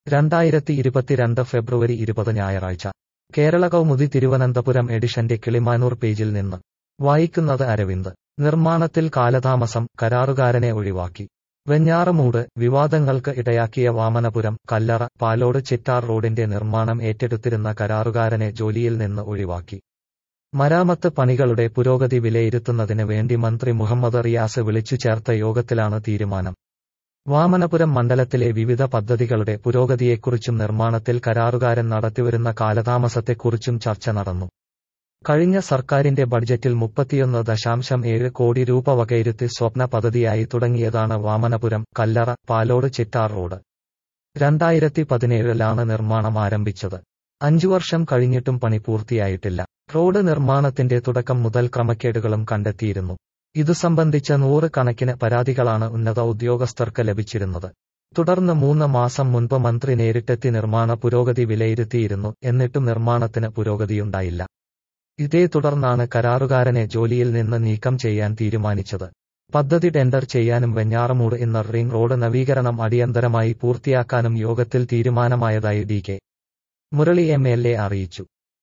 രണ്ടായിരത്തി ഇരുപത്തിരണ്ട് ഫെബ്രുവരി ഇരുപത് ഞായറാഴ്ച കേരള കൗമുദി തിരുവനന്തപുരം എഡിഷന്റെ കിളിമാനൂർ പേജിൽ നിന്ന് വായിക്കുന്നത് അരവിന്ദ് നിർമ്മാണത്തിൽ കാലതാമസം കരാറുകാരനെ ഒഴിവാക്കി വെഞ്ഞാറമൂട് വിവാദങ്ങൾക്ക് ഇടയാക്കിയ വാമനപുരം കല്ലറ പാലോട് ചിറ്റാർ റോഡിന്റെ നിർമ്മാണം ഏറ്റെടുത്തിരുന്ന കരാറുകാരനെ ജോലിയിൽ നിന്ന് ഒഴിവാക്കി മരാമത്ത് പണികളുടെ പുരോഗതി വിലയിരുത്തുന്നതിന് വേണ്ടി മന്ത്രി മുഹമ്മദ് റിയാസ് വിളിച്ചു ചേർത്ത യോഗത്തിലാണ് തീരുമാനം വാമനപുരം മണ്ഡലത്തിലെ വിവിധ പദ്ധതികളുടെ പുരോഗതിയെക്കുറിച്ചും നിർമ്മാണത്തിൽ കരാറുകാരൻ നടത്തിവരുന്ന കാലതാമസത്തെക്കുറിച്ചും ചർച്ച നടന്നു കഴിഞ്ഞ സർക്കാരിന്റെ ബഡ്ജറ്റിൽ മുപ്പത്തിയൊന്ന് ദശാംശം ഏഴ് കോടി രൂപ വകയിരുത്തി സ്വപ്ന പദ്ധതിയായി തുടങ്ങിയതാണ് വാമനപുരം കല്ലറ പാലോട് ചിറ്റാർ റോഡ് രണ്ടായിരത്തി പതിനേഴിലാണ് നിർമ്മാണം ആരംഭിച്ചത് അഞ്ചു വർഷം കഴിഞ്ഞിട്ടും പണി പൂർത്തിയായിട്ടില്ല റോഡ് നിർമ്മാണത്തിന്റെ തുടക്കം മുതൽ ക്രമക്കേടുകളും കണ്ടെത്തിയിരുന്നു ഇതു സംബന്ധിച്ച നൂറ് കണക്കിന് പരാതികളാണ് ഉന്നത ഉദ്യോഗസ്ഥർക്ക് ലഭിച്ചിരുന്നത് തുടർന്ന് മൂന്ന് മാസം മുൻപ് മന്ത്രി നേരിട്ടെത്തി നിർമ്മാണ പുരോഗതി വിലയിരുത്തിയിരുന്നു എന്നിട്ടും നിർമ്മാണത്തിന് പുരോഗതിയുണ്ടായില്ല ഇതേ തുടർന്നാണ് കരാറുകാരനെ ജോലിയിൽ നിന്ന് നീക്കം ചെയ്യാൻ തീരുമാനിച്ചത് പദ്ധതി ടെൻഡർ ചെയ്യാനും വെഞ്ഞാറമൂട് ഇന്നർ റിംഗ് റോഡ് നവീകരണം അടിയന്തരമായി പൂർത്തിയാക്കാനും യോഗത്തിൽ തീരുമാനമായതായി D K Murali M L A അറിയിച്ചു